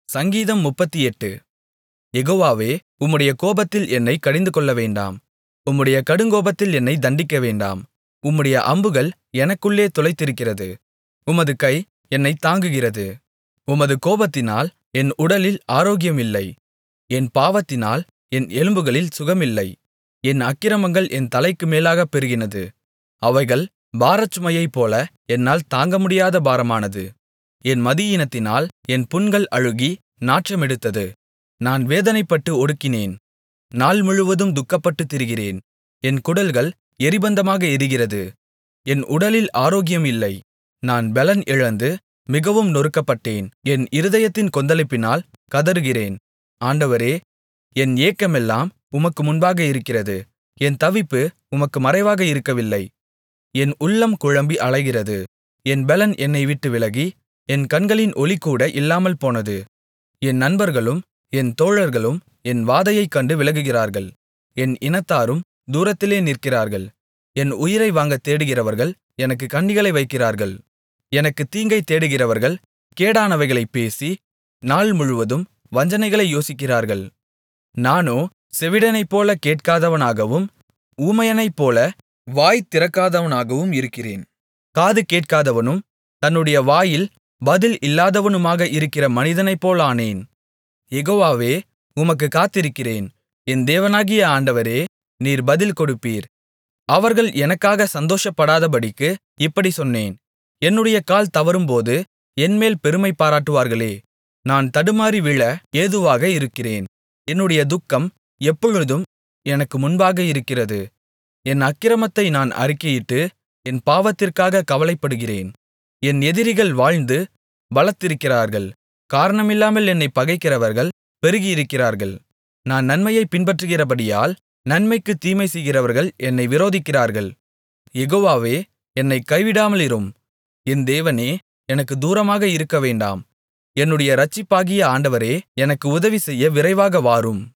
சங்கீதம் முப்பத்தெட்டு யெகோவாவே உம்முடைய கோபத்தில் என்னைக் கடிந்துகொள்ளவேண்டாம் உம்முடைய கடுங்கோபத்தில் என்னைத் தண்டிக்கவேண்டாம் உம்முடைய அம்புகள் எனக்குள்ளே துளைத்திருக்கிறது உமது கை என்னைத் தாங்குகிறது உமது கோபத்தினால் என் உடலில் ஆரோக்கியமில்லை என் பாவத்தினால் என் எலும்புகளில் சுகமில்லை என் அக்கிரமங்கள் என் தலைக்கு மேலாகப் பெருகினது அவைகள் பாரச்சுமையைப்போல என்னால் தாங்கமுடியாத பாரமானது என் மதியீனத்தினால் என் புண்கள் அழுகி நாற்றமெடுத்தது நான் வேதனைப்பட்டு ஒடுங்கினேன் நாள் முழுவதும் துக்கப்பட்டுத் திரிகிறேன் என் குடல்கள் எரிபந்தமாக எரிகிறது என் உடலில் ஆரோக்கியம் இல்லை நான் பெலன் இழந்து மிகவும் நொறுக்கப்பட்டேன் என் இருதயத்தின் கொந்தளிப்பினால் கதறுகிறேன் ஆண்டவரே என் ஏக்கமெல்லாம் உமக்கு முன்பாக இருக்கிறது என் தவிப்பு உமக்கு மறைவாக இருக்கவில்லை என் உள்ளம் குழம்பி அலைகிறது என் பெலன் என்னை விட்டு விலகி என் கண்களின் ஒளிகூட இல்லாமல் போனது என் நண்பர்களும் என் தோழர்களும் என் வாதையைக் கண்டு விலகுகிறார்கள் என் இனத்தாரும் தூரத்திலே நிற்கிறார்கள் என் உயிரை வாங்கத் தேடுகிறவர்கள் எனக்குக் கண்ணிகளை வைக்கிறார்கள் எனக்குத் தீங்கைத் தேடுகிறவர்கள் கேடானவைகளைப் பேசி நாள் முழுவதும் வஞ்சனைகளை யோசிக்கிறார்கள் நானோ செவிடனைப்போல கேட்காதவனாகவும் ஊமையனைப்போல வாய் திறக்காதவனாகவும் இருக்கிறேன் காது கேட்காதவனும் தன்னுடைய வாயில் பதில் இல்லாதவனுமாக இருக்கிற மனிதனைப்போலானேன் யெகோவாவே உமக்குக் காத்திருக்கிறேன் என் தேவனாகிய ஆண்டவரே நீர் பதில் கொடுப்பீர் அவர்கள் எனக்காக சந்தோஷப்படாதபடிக்கு இப்படிச் சொன்னேன் என்னுடைய கால் தவறும்போது என்மேல் பெருமை பாராட்டுவார்களே நான் தடுமாறி விழ ஏதுவாக இருக்கிறேன் என்னுடைய துக்கம் எப்பொழுதும் எனக்கு முன்பாக இருக்கிறது என் அக்கிரமத்தை நான் அறிக்கையிட்டு என் பாவத்திற்காக கவலைப்படுகிறேன் என் எதிரிகள் வாழ்ந்து பலத்திருக்கிறார்கள் காரணமில்லாமல் என்னைப் பகைக்கிறவர்கள் பெருகியிருக்கிறார்கள் நான் நன்மையைப் பின்பற்றுகிறபடியால் நன்மைக்குத் தீமை செய்கிறவர்கள் என்னை விரோதிக்கிறார்கள் யெகோவாவே என்னைக் கைவிடாமலிரும் என் தேவனே எனக்குத் தூரமாக இருக்கவேண்டாம் என்னுடைய இரட்சிப்பாகிய ஆண்டவரே எனக்கு உதவி செய்ய விரைவாக வாரும்